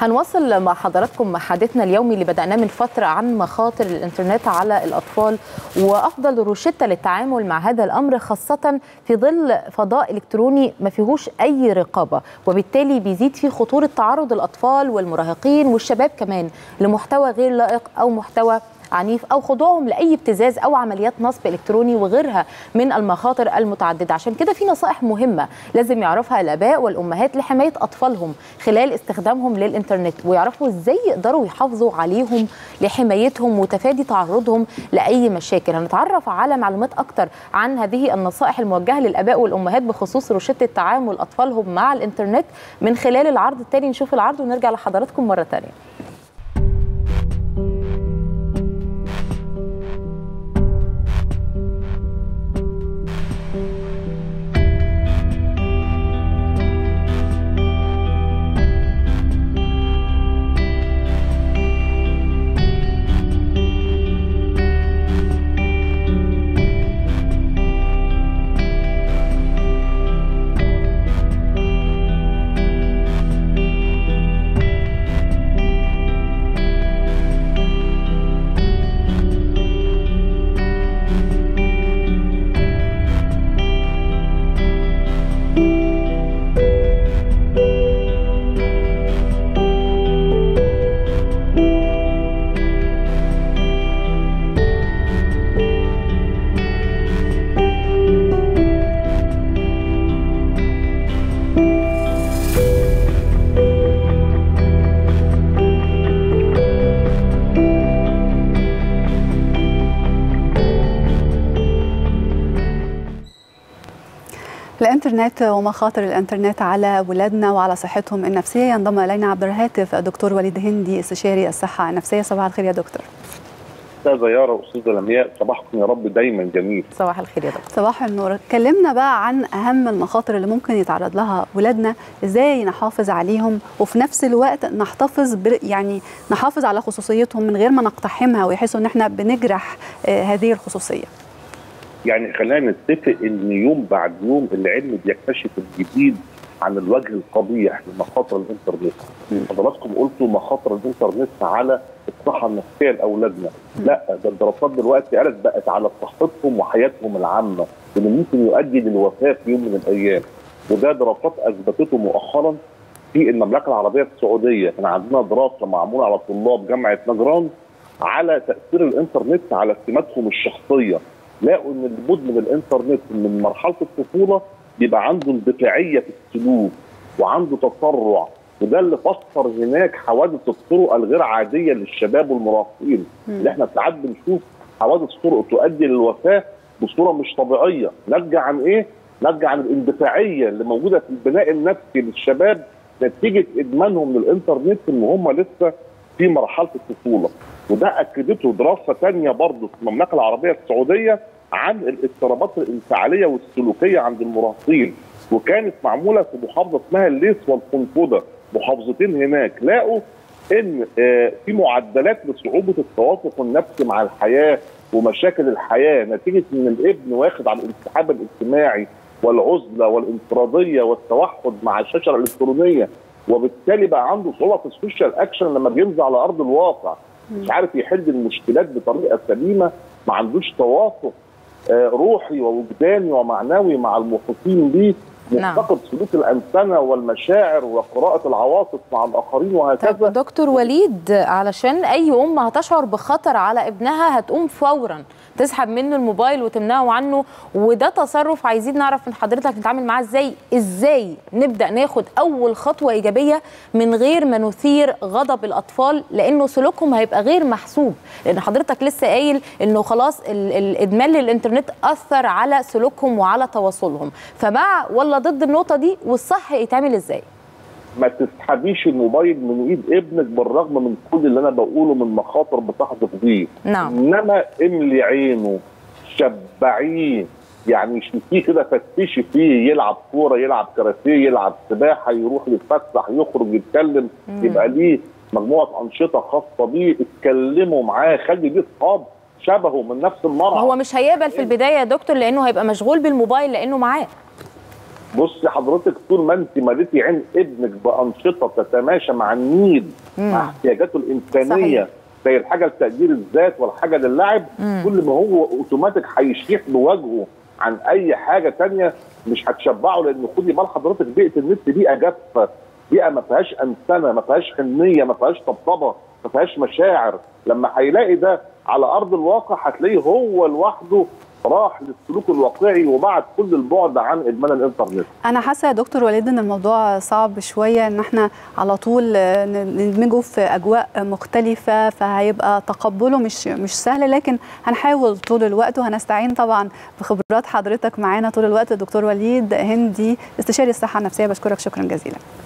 هنواصل مع حضراتكم حديثنا اليومي اللي بدأناه من فترة عن مخاطر الإنترنت على الأطفال وأفضل روشتة للتعامل مع هذا الأمر خاصة في ظل فضاء إلكتروني ما فيهوش أي رقابة وبالتالي بيزيد فيه خطورة تعرض الأطفال والمراهقين والشباب كمان لمحتوى غير لائق أو محتوى عنيف او خضوعهم لاي ابتزاز او عمليات نصب الكتروني وغيرها من المخاطر المتعدده عشان كده في نصائح مهمه لازم يعرفها الاباء والامهات لحمايه اطفالهم خلال استخدامهم للانترنت ويعرفوا ازاي يقدروا يحافظوا عليهم لحمايتهم وتفادي تعرضهم لاي مشاكل هنتعرف على معلومات اكتر عن هذه النصائح الموجهه للاباء والامهات بخصوص روشته تعامل اطفالهم مع الانترنت من خلال العرض التاني نشوف العرض ونرجع لحضراتكم مره ثانيه الانترنت ومخاطر الانترنت على ولادنا وعلى صحتهم النفسيه ينضم الينا عبر الهاتف الدكتور وليد هندي استشاري الصحه النفسيه صباح الخير يا دكتور استاذه يارا واستاذه لمياء صباحكم يا رب دايما جميل صباح الخير يا دكتور صباح النور اتكلمنا بقى عن اهم المخاطر اللي ممكن يتعرض لها ولادنا ازاي نحافظ عليهم وفي نفس الوقت نحتفظ ب... يعني نحافظ على خصوصيتهم من غير ما نقتحمها ويحسوا ان احنا بنجرح آه هذه الخصوصيه يعني خلينا نتفق ان يوم بعد يوم العلم بيكتشف الجديد عن الوجه القبيح لمخاطر الانترنت حضراتكم قلتوا مخاطر الانترنت على الصحه النفسيه لاولادنا لا ده الدراسات دلوقتي قالت بقت على صحتهم وحياتهم العامه اللي ممكن يؤدي للوفاه في يوم من الايام وده دراسات اثبتته مؤخرا في المملكه العربيه السعوديه كان عندنا دراسه معموله على طلاب جامعه نجران على تاثير الانترنت على سماتهم الشخصيه لقوا ان المدمن الانترنت من مرحله الطفوله بيبقى عنده اندفاعيه في السلوك وعنده تسرع وده اللي فسر هناك حوادث الطرق الغير عاديه للشباب والمراهقين اللي احنا ساعات بنشوف حوادث طرق تؤدي للوفاه بصوره مش طبيعيه نرجع عن ايه؟ نرجع عن الاندفاعيه اللي موجوده في البناء النفسي للشباب نتيجه ادمانهم للانترنت ان هم لسه في مرحله الطفوله وده اكدته دراسه ثانيه برضه في المملكه العربيه السعوديه عن الاضطرابات الانفعاليه والسلوكيه عند المراهقين وكانت معموله في محافظه اسمها الليث والقنفذه محافظتين هناك لقوا ان في معدلات لصعوبه التوافق النفسي مع الحياه ومشاكل الحياه نتيجه ان الابن واخد على الانسحاب الاجتماعي والعزله والانفراديه والتوحد مع الشاشه الالكترونيه وبالتالي بقى عنده صعوبه في السوشيال اكشن لما بينزل على ارض الواقع مش عارف يحل المشكلات بطريقه سليمه ما عندوش توافق آه روحي ووجداني ومعنوي مع المحيطين بيه مفتقد سلوك الانسنه والمشاعر وقراءه العواطف مع الاخرين وهكذا طب دكتور وليد علشان اي ام هتشعر بخطر على ابنها هتقوم فورا تسحب منه الموبايل وتمنعه عنه وده تصرف عايزين نعرف من حضرتك نتعامل معاه ازاي ازاي نبدا ناخد اول خطوه ايجابيه من غير ما نثير غضب الاطفال لانه سلوكهم هيبقى غير محسوب لان حضرتك لسه قايل انه خلاص الادمان للانترنت اثر على سلوكهم وعلى تواصلهم فمع ولا ضد النقطه دي والصح يتعمل ازاي ما تسحبيش الموبايل من ايد ابنك بالرغم من كل اللي انا بقوله من مخاطر بتحدث بيه نعم انما املي عينه شبعيه يعني شوفيه كده فتشي فيه يلعب كوره يلعب كاراتيه يلعب سباحه يروح يتفسح يخرج يتكلم مم. يبقى ليه مجموعه انشطه خاصه بيه اتكلموا معاه خلي ليه اصحاب شبهه من نفس المرض هو مش هيقبل في البدايه يا دكتور لانه هيبقى مشغول بالموبايل لانه معاه بصي حضرتك طول ما انت مالتي عين ابنك بانشطه تتماشى مع النيد مع احتياجاته الانسانيه صحيح. زي الحاجه لتقدير الذات والحاجه للعب كل ما هو اوتوماتيك هيشيح بوجهه عن اي حاجه تانية مش هتشبعه لان خدي بال حضرتك بيئه النت بيئه جافه بيئه ما فيهاش انسنه ما فيهاش حنيه ما فيهاش طبطبه ما فيهاش مشاعر لما هيلاقي ده على ارض الواقع هتلاقيه هو لوحده راح للسلوك الواقعي وبعد كل البعد عن ادمان الانترنت انا حاسه يا دكتور وليد ان الموضوع صعب شويه ان احنا على طول آه، ندمجه في اجواء مختلفه فهيبقى تقبله مش مش سهل لكن هنحاول طول الوقت وهنستعين طبعا بخبرات حضرتك معانا طول الوقت دكتور وليد هندي استشاري الصحه النفسيه بشكرك شكرا جزيلا